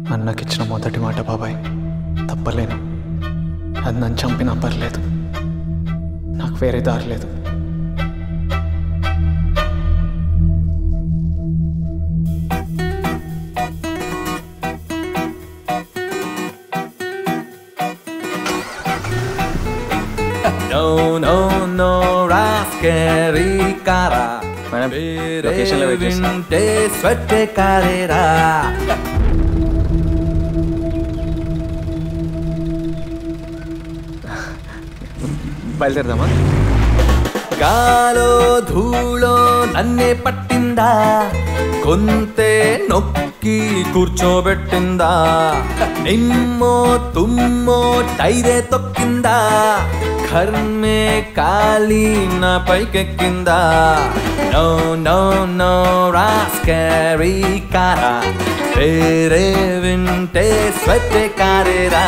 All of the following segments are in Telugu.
అన్నకిచ్చిన మొదటి మాట బాబాయ్ తప్పలేను అది నన్ను చంపినా పర్లేదు నాకు వేరే దారి లేదు No, no, no, rascari cara. Madam లొకేషన్లో వెయిట్ చేస్తాం వింటే స్వెట్టే కారేరా బయలుదేరదామా గాలో ధూళో నన్నే పట్టిందా కొంతే నొక్కి కూర్చోబెట్టిందా నిమ్మో తుమ్మో టైరే తొక్కిందా కర్మే కాలి నా పైకెక్కిందా నో నో నో రాస్కరీ కారా వేరే వింటే స్వెట్టే కారేరా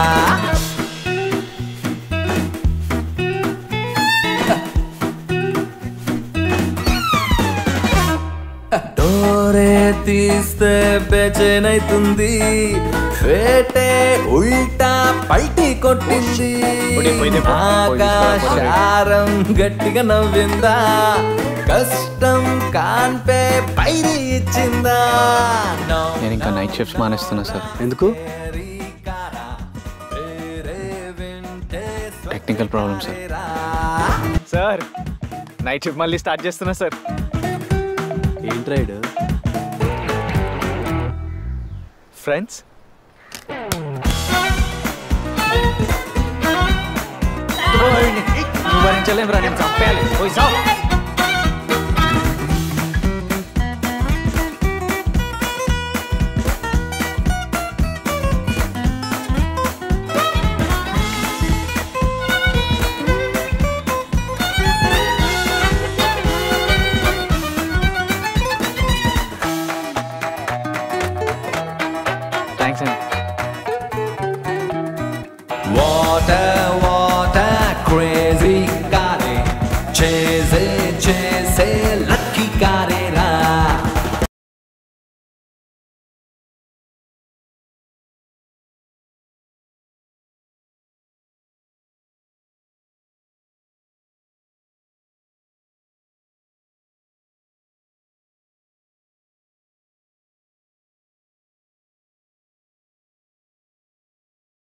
డోరే తీస్తే బెచనైతుంది వేటే ఉల్టా పల్టి కొట్టింది పోయి, పోయి, పోయి, పోయి, ఆకాశారం గట్టిగా నవ్విందా కష్టం కాన్పే పైరి ఇచ్చిందా నేను ఇంకా నైట్ షిఫ్ట్స్ మానేస్తున్నా సార్ ఎందుకు technical problem sir sir night shift మళ్ళీ స్టార్ట్ చేస్తున్నా సార్ ఏంటి రైడ్ ఫ్రెండ్స్ నువ్వు భరించలేం రా నేను చంపేయాలి పోయి సావు థ్యాంక్స్ అండి Water, water, crazy got it. Chasing